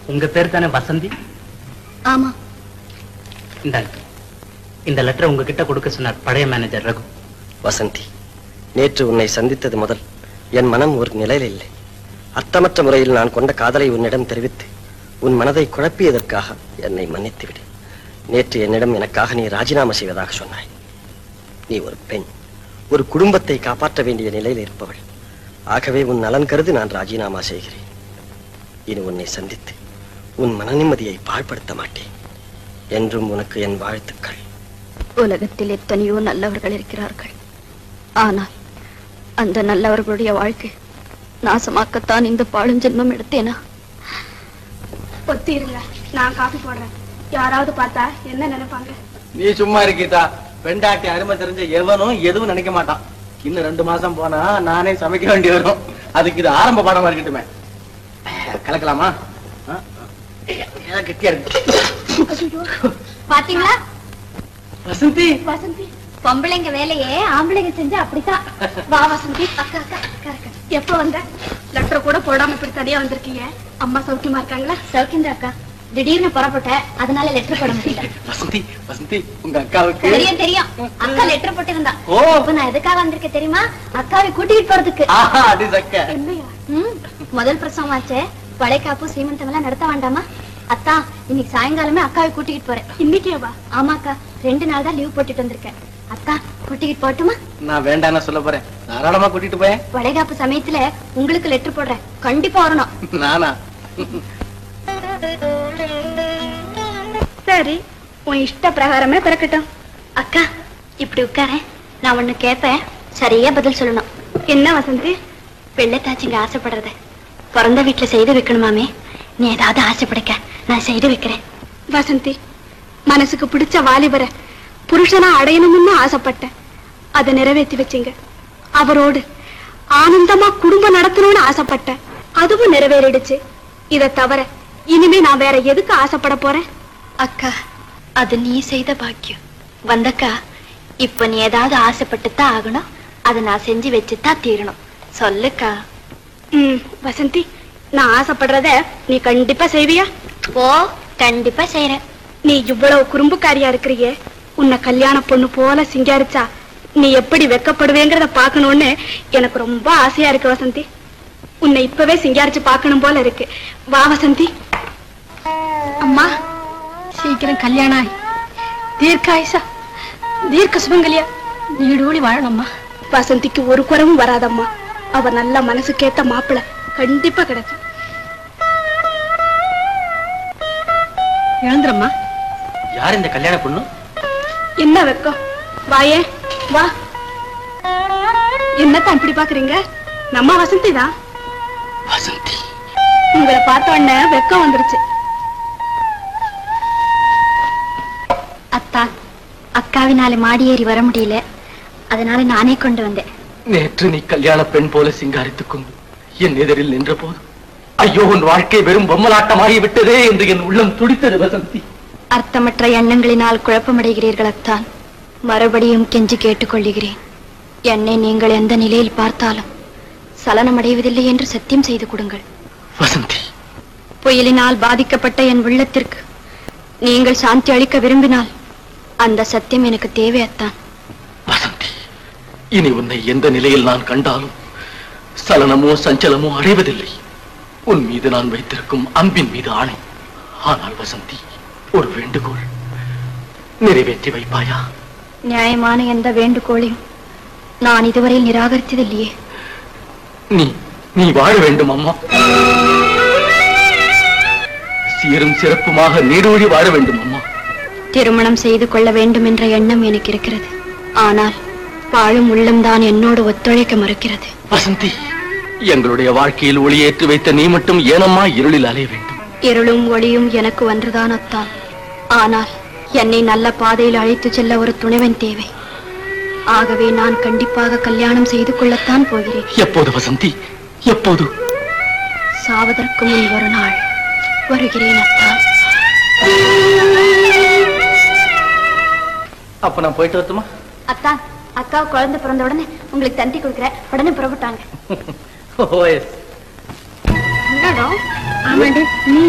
உங்க பேர் தானே வசந்தி ஆமா இந்தாங்க இந்த லெட்டர் உங்ககிட்ட கொடுக்க சொன்னார் பழைய மேனேஜர் ரகு வசந்தி நேற்று உன்னை சந்தித்தது முதல் என் மனம் ஒரு நிலையில் இல்லை அர்த்தமற்ற முறையில் நான் கொண்ட காதலை உன்னிடம் தெரிவித்து உன் மனதை குழப்பியதற்காக என்னை மன்னித்து விடு நேற்று என்னிடம் எனக்காக நீ ராஜினாமா செய்வதாக சொன்னாய் நீ ஒரு பெண் ஒரு குடும்பத்தை காப்பாற்ற வேண்டிய நிலையில் இருப்பவள் ஆகவே உன் நலன் கருதி நான் ராஜினாமா செய்கிறேன் இனி உன்னை சந்தித்து உன் மன நிம்மதியை பாழ்படுத்த மாட்டேன் என்றும் உனக்கு என் வாழ்த்துக்கள் உலகத்தில் எத்தனையோ நல்லவர்கள் இருக்கிறார்கள் ஆனால் அந்த நல்லவர்களுடைய வாழ்க்கை நாசமாக்கத்தான் இந்த பாழுஞ்சென்மம் எடுத்தேனா ஒத்திருங்க நான் காஃபி போடுறேன் யாராவது பார்த்தா என்ன நினைப்பாங்க நீ சும்மா இருக்கீதா பெண்டாட்டி அருமை தெரிஞ்ச எவனும் எதுவும் நினைக்க மாட்டான் இன்னும் ரெண்டு மாசம் போனா நானே சமைக்க வேண்டி வரும் அதுக்கு இது ஆரம்ப பாடமா இருக்கட்டுமே கலக்கலாமா ஆ? ஏன் கெட்டியா இருக்கு பாத்தீங்களா வசந்தி வசந்தி பொம்பளைங்க வேலையே ஆம்பளைங்க செஞ்சா அப்படித்தான் வா வசந்தி அக்கா அக்கா அக்கா அக்கா எப்ப வந்த லெட்டர் கூட போடாம இப்படி தனியா வந்திருக்கீங்க அம்மா சௌக்கியமா இருக்காங்களா சௌக்கியந்தா அக்கா திடீர்னு புறப்பட்டேன் அதனால லெட்டர் போட முடியல வசந்தி வசந்தி உங்க அக்காவுக்கு தெரியும் தெரியும் அக்கா லெட்டர் போட்டு இருந்தா ஓ. இப்ப நான் எதுக்காக வந்திருக்கேன் தெரியுமா அக்காவை கூட்டிட்டு போறதுக்கு ஆஹா அடி சக்க என்னையா ம், முதல் பிரசவம் ஆச்சே வளைகாப்பு சீமந்தம் எல்லாம் நடத்த வேண்டாமா அத்தா இன்னைக்கு சாயங்காலமே அக்காவை கூட்டிட்டு போறேன் இன்னைக்கேவா ஆமாக்கா ரெண்டு நாள் தான் லீவ் போட்டுட்டு வந்திருக்கேன் அத்தா கூட்டிட்டு போட்டுமா நான் வேண்டாம்னு சொல்ல போறேன் தாராளமா கூட்டிட்டு போயேன் வளைகாப்பு சமயத்துல உங்களுக்கு லெட்டர் போடுறேன் கண்டிப்பா வரணும் நானா சரி உன் இஷ்ட பிரகாரமே பிறக்கட்டும் அக்கா இப்படி உட்காரேன் நான் ஒண்ணு கேட்பேன் சரியா பதில் சொல்லணும் என்ன வசந்தி வெள்ளத்தாச்சிங்க ஆசைப்படுறத பிறந்த வீட்டுல செய்து வைக்கணுமாமே நீ ஏதாவது ஆசைப்படைக்க நான் செய்து வைக்கிறேன் வசந்தி மனசுக்கு பிடிச்ச வாலிபரை புருஷனா அடையணும்னு ஆசைப்பட்டேன் அதை நிறைவேற்றி வச்சீங்க அவரோடு ஆனந்தமா குடும்பம் நடத்தணும்னு ஆசைப்பட்டேன் அதுவும் நிறைவேறிடுச்சு இதை தவிர இனிமே நான் வேற எதுக்கு ஆசைப்பட போறேன் அக்கா அது நீ செய்த பாக்கியம் வந்தக்கா இப்ப நீ ஏதாவது ஆசைப்பட்டுத்தான் ஆகணும் அதை நான் செஞ்சு வச்சுத்தான் தீரணும் சொல்லுக்கா ம் வசந்தி நான் ஆசைப்படுறத நீ கண்டிப்பா செய்வியா ஓ கண்டிப்பா செய்யறேன் நீ இவ்வளவு குறும்புக்காரியா இருக்கிறியே உன்னை கல்யாண பொண்ணு போல சிங்காரிச்சா நீ எப்படி வெக்கப்படுவேங்கிறத பார்க்கணும்னு எனக்கு ரொம்ப ஆசையா இருக்கு வசந்தி உன்னை இப்பவே சிங்காரிச்சு பார்க்கணும் போல இருக்கு வா வசந்தி அம்மா சீக்கிரம் கல்யாணம் ஆயி தீர்க்காயுசா தீர்க்க சுமங்கலியா நீடூழி வாழணும்மா வசந்திக்கு ஒரு குறவும் வராதம்மா அவ நல்ல மனசுக்கேத்த மாப்பிள கண்டிப்பா கிடைக்கும் எழுந்துறம்மா யார் இந்த கல்யாண பொண்ணு என்ன வெக்கம் வாயே வா என்னத்தான் இப்படி பாக்குறீங்க நம்ம வசந்தி தான் வசந்தி உங்களை பார்த்த உடனே வெக்கம் வந்துருச்சு அத்தா அக்காவினால மாடி ஏறி வர முடியல அதனால நானே கொண்டு வந்தேன் நேற்று நீ கல்யாண பெண் போல சிங்காரித்துக் கொண்டு என் எதிரில் நின்ற போது ஐயோ உன் வாழ்க்கை வெறும் பொம்மலாட்டமாகி விட்டதே என்று என் உள்ளம் துடித்தது வசந்தி அர்த்தமற்ற எண்ணங்களினால் குழப்பமடைகிறீர்கள் அத்தான் மறுபடியும் கெஞ்சி கேட்டுக்கொள்கிறேன் என்னை நீங்கள் எந்த நிலையில் பார்த்தாலும் சலனமடைவதில்லை என்று சத்தியம் செய்து கொடுங்கள் வசந்தி புயலினால் பாதிக்கப்பட்ட என் உள்ளத்திற்கு நீங்கள் சாந்தி அளிக்க விரும்பினால் அந்த சத்தியம் எனக்கு தேவையத்தான் வசந்தி இனி உன்னை எந்த நிலையில் நான் கண்டாலும் சலனமோ சஞ்சலமோ அடைவதில்லை உன் மீது நான் வைத்திருக்கும் அன்பின் மீது ஆணை ஆனால் வசந்தி ஒரு வேண்டுகோள் நிறைவேற்றி வைப்பாயா நியாயமான எந்த வேண்டுகோளையும் நான் இதுவரை நிராகரித்ததில்லையே நீ நீ வாழ வேண்டும் அம்மா சீரும் சிறப்புமாக நீடூழி வாழ வேண்டும் அம்மா திருமணம் செய்து கொள்ள வேண்டும் என்ற எண்ணம் எனக்கு இருக்கிறது ஆனால் பாழும் உள்ளம்தான் என்னோடு ஒத்துழைக்க மறுக்கிறது வசந்தி எங்களுடைய வாழ்க்கையில் ஒளியேற்றி வைத்த நீ மட்டும் ஏனம்மா இருளில் அலைய வேண்டும் இருளும் ஒளியும் எனக்கு ஒன்றுதான் அத்தான் ஆனால் என்னை நல்ல பாதையில் அழைத்து செல்ல ஒரு துணைவன் தேவை ஆகவே நான் கண்டிப்பாக கல்யாணம் செய்து கொள்ளத்தான் போகிறேன் எப்போது வசந்தி எப்போது சாவதற்கு முன் ஒரு நாள் வருகிறேன் அத்தான் அப்ப நான் போயிட்டு வரட்டுமா அத்தான் அக்கா குழந்தை பிறந்த உடனே உங்களுக்கு தந்தி கொடுக்குறேன் உடனே புறப்பட்டாங்க ஓ எஸ் என்னடா ஆமாண்டி நீ